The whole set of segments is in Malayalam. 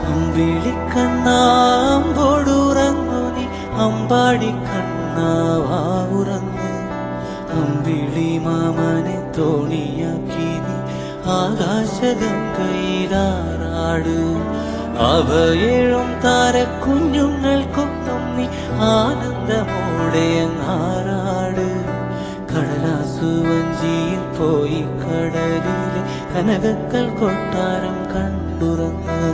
അമ്പിളിക്കണ്ണാമ്പോടുറങ്ങു നീ അമ്പാടി കണ്ണാവാവുറങ്ങ് അമ്പിളി മാമനെ തോണിയാക്കി നീ ആകാശഗംഗയിലാറാട് അവയേഴും താരക്കുഞ്ഞുങ്ങൾക്കൊപ്പം നീ ആനന്ദമോടെ അങ്ങാറാട് കടലാസു വഞ്ചിയിൽ പോയി കടലിലെ കനകക്കൽ കൊട്ടാരം കണ്ടുറങ്ങ്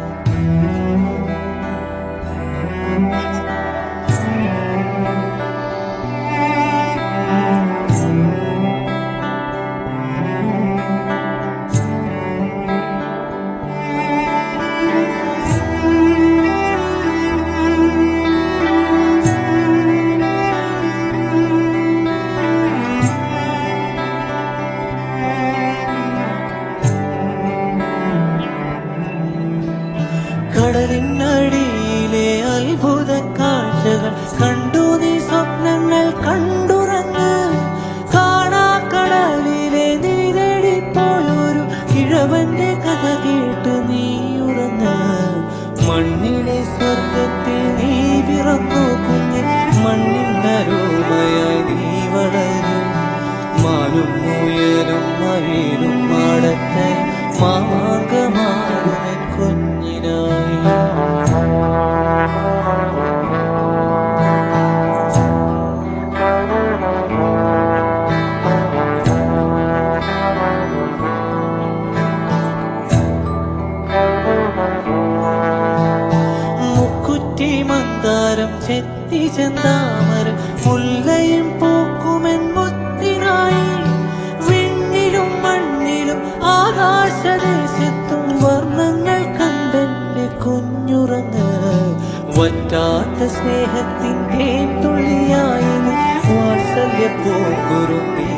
കടലിനടിയിലെ അത്ഭുത കാഴ്ചകൾ കണ്ടു നീ സ്വപ്നങ്ങൾ കണ്ടുറങ്ങ് കാണാക്കടലിലെ നീരടിപ്പോയൊരു കിഴവന്റെ കഥ കേട്ട് നീ ഉറങ്ങ് മണ്ണിലെ സ്വർഗത്തിൽ നീ പിറന്നു കുഞ്ഞ് മണ്ണിനരോമയായി നീ വളരും മാനും മുയലും മഴയിലും മാടത്തെ മാമാങ്കമാടുന്ന കുഞ്ഞിനായി മുക്കുറ്റി മന്ദാരം ചെത്തി ചെന്താമരം മുല്ലയും പൂക്കുമെൻ മുത്തിനായി വിണ്ണിലും മണ്ണിലും ആകാശദേശത്തും വർണ്ണങ്ങൾ കണ്ടെന്റെ കുഞ്ഞുറങ്ങ് വറ്റാത്ത സ്നേഹത്തിൻ്റെ തുള്ളിയായി നീ വാത്സല്യ പോക്കുറുമ്പി